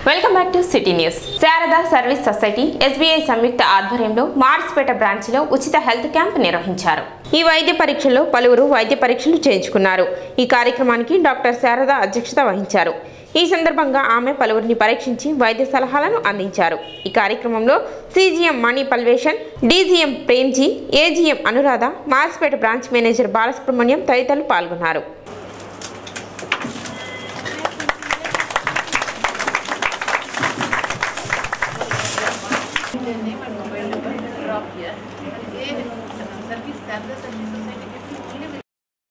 Welcome back to city news Sharada service society SBI సంయుక్త ఆధ్వర్యంలో మార్స్పేట బ్రాంచ్లో ఉచిత హెల్త్ క్యాంప్ నిర్వహించారు ఈ వైద్య పరీక్షల్లో పలువురు వైద్య పరీక్షలు చేయించుకున్నారు ఈ కార్యక్రమానికి డాక్టర్ శారద అధ్యక్షత వహించారు ఈ సందర్భంగా ఆమె పలువురిని పరీక్షించి వైద్య సలహాలను అందించారు ఈ కార్యక్రమంలో CGM Mani Palveshan DGM Premji AGM Anuradha Marspeta branch manager Balasubrahmanyam తదితరులు పాల్గొన్నారు their name and mobile number drop here. A service, Sarda Service Society, only with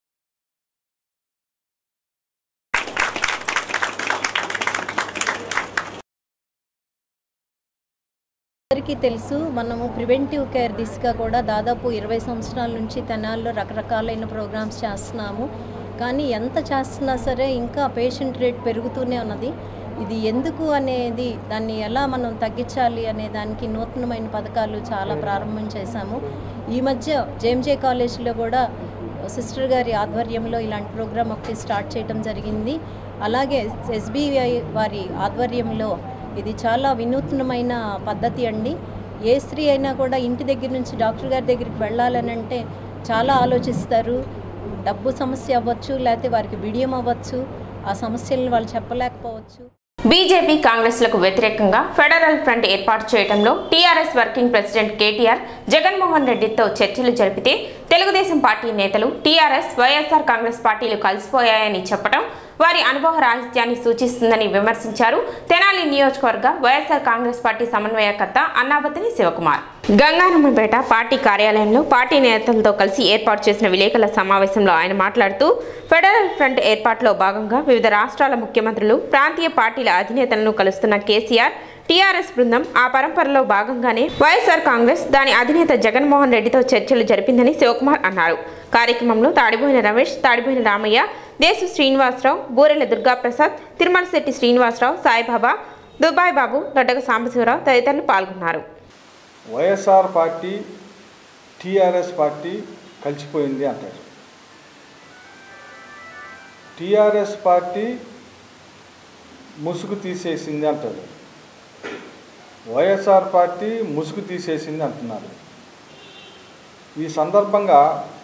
అందరికీ తెలుసు మనము ప్రివెంటివ్ కేర్ దిశగా కూడా దాదాపు ఇరవై సంవత్సరాల నుంచి తెనాల్లో రకరకాలైన ప్రోగ్రామ్స్ చేస్తున్నాము కానీ ఎంత చేస్తున్నా సరే ఇంకా పేషెంట్ రేట్ పెరుగుతూనే ఉన్నది ఇది ఎందుకు అనేది దాన్ని ఎలా మనం తగ్గించాలి అనే దానికి నూతనమైన పథకాలు చాలా ప్రారంభం చేశాము ఈ మధ్య జేఎంజే కాలేజీలో కూడా సిస్టర్ గారి ఆధ్వర్యంలో ఇలాంటి ప్రోగ్రామ్ ఒకటి స్టార్ట్ చేయడం జరిగింది అలాగే ఎస్బీఐ వారి ఆధ్వర్యంలో ఇది చాలా వినూత్నమైన పద్ధతి అండి ఏ స్త్రీ అయినా కూడా ఇంటి దగ్గర నుంచి డాక్టర్ గారి దగ్గరికి వెళ్ళాలని అంటే చాలా ఆలోచిస్తారు డబ్బు సమస్య అవ్వచ్చు లేకపోతే వారికి బిడియం అవ్వచ్చు ఆ సమస్యలను వాళ్ళు చెప్పలేకపోవచ్చు బీజేపీ కాంగ్రెస్లకు వ్యతిరేకంగా ఫెడరల్ ఫ్రంట్ ఏర్పాటు చేయడంలో TRS working president KTR Jaganmohan రెడ్డితో చర్చలు జరిపితే తెలుగుదేశం పార్టీ నేతలు టీఆర్ఎస్ వైఎస్ఆర్ కాంగ్రెస్ పార్టీలు కలిసిపోయాయని చెప్పడం వారి అనుభవ రాహిత్యాన్ని సూచిస్తుందని విమర్శించారు తెనాలి నియోజకవర్గ వైఎస్ఆర్ కాంగ్రెస్ పార్టీ సమన్వయకర్త అన్నాబతిని శివకుమార్ గంగానమ్మపేట పార్టీ కార్యాలయంలో పార్టీ నేతలతో కలిసి ఏర్పాటు చేసిన విలేకరుల సమావేశంలో ఆయన మాట్లాడుతూ ఫెడరల్ ఫ్రంట్ ఏర్పాటులో భాగంగా వివిధ రాష్ట్రాల ముఖ్యమంత్రులు ప్రాంతీయ పార్టీల అధినేతలను కలుస్తున్న కేసీఆర్ టీఆర్ఎస్ బృందం ఆ పరంపరలో భాగంగానే వైఎస్ఆర్ కాంగ్రెస్ దాని అధినేత జగన్మోహన్ రెడ్డితో చర్చలు జరిపిందని శివకుమార్ అన్నారు కార్యక్రమంలో తాడిపోయిన రమేష్ తాడిపోయిన రామయ్య దేశు శ్రీనివాసరావు బూరెల దుర్గాప్రసాద్ తిరుమలశెట్టి శ్రీనివాసరావు సాయిబాబా దుబాయ్ బాబు దొడ్డగ సాంబశివరావు తదితరులు పాల్గొన్నారు వైఎస్ఆర్ పార్టీ టీఆర్ఎస్ పార్టీ కలిసిపోయింది అంటారు టీఆర్ఎస్ పార్టీ ముసుగు తీసేసింది అంటారు వైఎస్ఆర్ పార్టీ ముసుగు తీసేసింది అంటున్నారు ఈ సందర్భంగా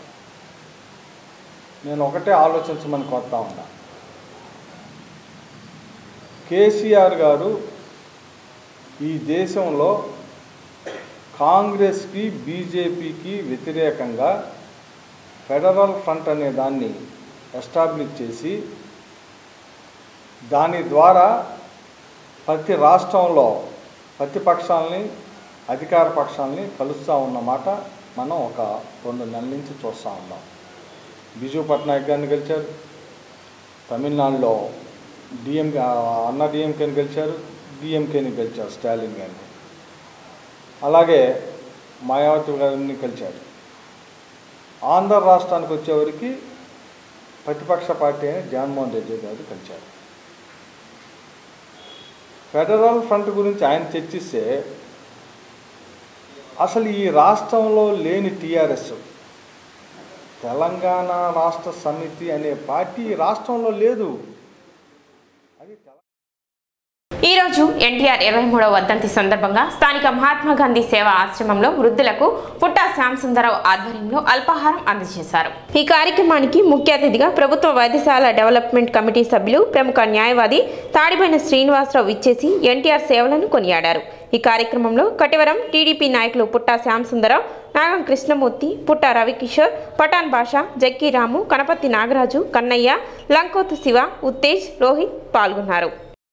నేను ఒకటే ఆలోచించమని కోరుతా ఉన్నా కేసీఆర్ గారు ఈ దేశంలో కాంగ్రెస్కి బీజేపీకి వ్యతిరేకంగా ఫెడరల్ ఫ్రంట్ అనే దాన్ని ఎస్టాబ్లిష్ చేసి దాని ద్వారా ప్రతి రాష్ట్రంలో ప్రతిపక్షాలని అధికార పక్షాలని కలుస్తూ ఉన్నమాట మనం ఒక రెండు నెలల నుంచి చూస్తూ ఉన్నాం బిజు పట్నాయక్ గారిని గెలిచారు తమిళనాడులో డిఎం అన్న డిఎంకేని గెలిచారు డిఎంకేని గెలిచారు స్టాలిన్ గారిని అలాగే మాయావతి గారిని కలిశారు ఆంధ్ర రాష్ట్రానికి వచ్చేవరకు ప్రతిపక్ష పార్టీ అయిన జగన్మోహన్ రెడ్డి గారు కలిశారు ఫెడరల్ ఫ్రంట్ గురించి ఆయన చర్చిస్తే అసలు ఈ రాష్ట్రంలో లేని టీఆర్ఎస్ తెలంగాణ రాష్ట్ర సమితి అనే పార్టీ ఈ రాష్ట్రంలో లేదు అది తెలంగాణ ఈ రోజు ఎన్టీఆర్ ఇరవై మూడవ వర్ధంతి సందర్భంగా స్థానిక మహాత్మా గాంధీ సేవా ఆశ్రమంలో వృద్ధులకు పుట్టా శ్యాంసుందరరావు ఆధ్వర్యంలో అల్పాహారం అందజేశారు ఈ కార్యక్రమానికి ముఖ్య అతిథిగా ప్రభుత్వ వైద్యశాల డెవలప్మెంట్ కమిటీ సభ్యులు ప్రముఖ న్యాయవాది తాడిబైన శ్రీనివాసరావు ఇచ్చేసి ఎన్టీఆర్ సేవలను కొనియాడారు ఈ కార్యక్రమంలో కటివరం టీడీపీ నాయకులు పుట్టా శ్యాంసుందరరావు నాగం కృష్ణమూర్తి పుట్ట రవికిషోర్ పఠాన్ బాషా జక్కీ రాము కనపత్తి నాగరాజు కన్నయ్య లంకోతు శివ ఉత్తేజ్ రోహిత్ పాల్గొన్నారు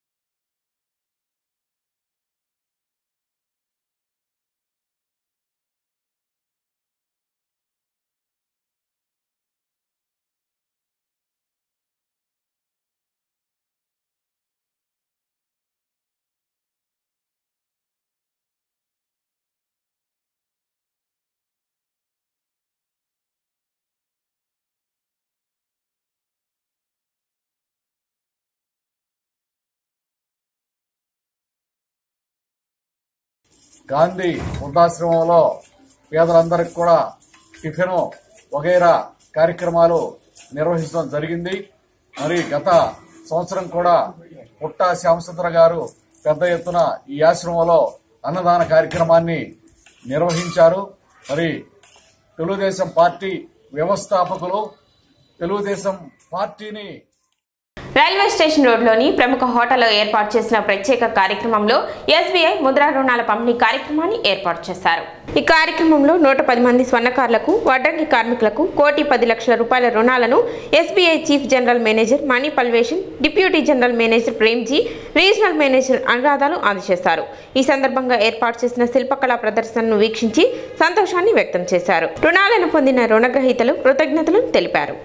గాంధీ వృద్ధాశ్రమంలో పేదలందరికీ కూడా టిఫిన్ వగైరా కార్యక్రమాలు నిర్వహించడం జరిగింది మరి గత సంవత్సరం కూడా పుట్టా శ్యామసుందర గారు పెద్ద ఎత్తున ఈ ఆశ్రమంలో అన్నదాన కార్యక్రమాన్ని నిర్వహించారు మరి తెలుగుదేశం పార్టీ వ్యవస్థాపకులు తెలుగుదేశం పార్టీని రైల్వే స్టేషన్ రోడ్లోని ప్రముఖ హోటల్లో ఏర్పాటు చేసిన ప్రత్యేక కార్యక్రమంలో ఎస్బీఐ ముద్రా రుణాల పంపిణీ కార్యక్రమాన్ని ఏర్పాటు చేశారు ఈ కార్యక్రమంలో నూట పది మంది స్వర్ణకారులకు వడ్రంగి కార్మికులకు కోటి పది లక్షల రూపాయల రుణాలను SBI chief general manager Mani Palveshan deputy general manager Premji regional manager అనురాధాలు అందజేశారు ఈ సందర్భంగా ఏర్పాటు చేసిన శిల్పకళా ప్రదర్శనను వీక్షించి సంతోషాన్ని వ్యక్తం చేశారు రుణాలను పొందిన రుణగ్రహీతలు కృతజ్ఞతలు తెలిపారు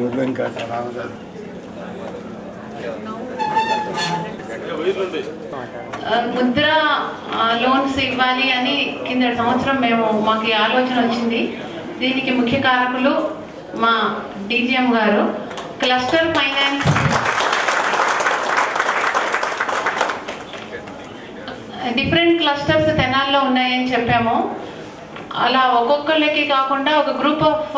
ఆ, ముద్ర ఆ, లోన్స్ ఇవ్వాలి అని కింద సంవత్సరం మేము మాకు ఈ ఆలోచన వచ్చింది దీనికి ముఖ్య కారకులు మా డీజీఎం గారు క్లస్టర్ ఫైనాన్స్ డిఫరెంట్ క్లస్టర్స్ తెనాల్లో ఉన్నాయని చెప్పాము అలా ఒక్కొక్కళ్ళకి కాకుండా ఒక గ్రూప్ ఆఫ్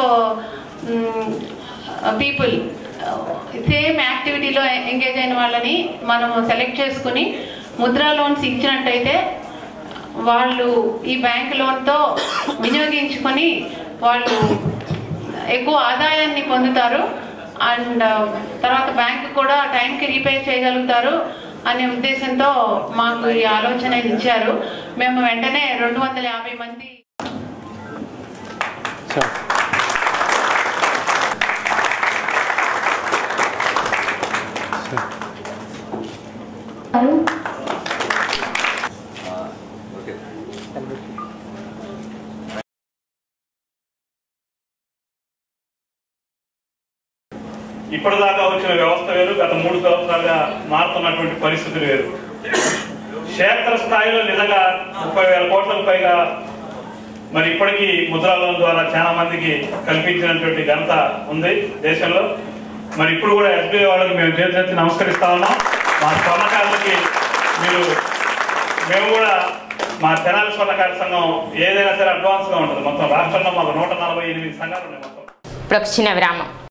పీపుల్ సేమ్ యాక్టివిటీలో ఎంగేజ్ అయిన వాళ్ళని మనము సెలెక్ట్ చేసుకుని ముద్రా లోన్స్ ఇచ్చినట్టయితే వాళ్ళు ఈ బ్యాంక్ లోన్తో వినియోగించుకొని వాళ్ళు ఎక్కువ ఆదాయాన్ని పొందుతారు అండ్ తర్వాత బ్యాంక్ కూడా టైంకి రీపే చేయగలుగుతారు అనే ఉద్దేశంతో మాకు ఈ ఆలోచన ఇచ్చారు మేము వెంటనే రెండు వందల యాభై మంది ఇప్పటిదాకా వచ్చిన వ్యవస్థ వేరు గత మూడు సంవత్సరాలుగా మారుతున్నటువంటి పరిస్థితులు వేరు క్షేత్ర స్థాయిలో నిజంగా ముప్పై వేల కోట్లకు పైగా మరి ఇప్పటికీ ముద్రా లోన్ ద్వారా చాలా మందికి కల్పించినటువంటి ఘనత ఉంది దేశంలో మరి ఇప్పుడు కూడా ఎస్బీఐ వాళ్ళకి మేము చేతి నమస్కరిస్తా ఉన్నాం మా స్వర్ణకారులకి మీరు మేము కూడా మా తెనాలి స్వర్ణకార సంఘం ఏదైనా సరే అడ్వాన్స్ గా ఉంటుంది మొత్తం రాష్ట్రంలో మాకు నూట నలభై ఎనిమిది సంఘాలు ఉన్నాయి మొత్తం ఇప్పుడు ఒక చిన్న విరామం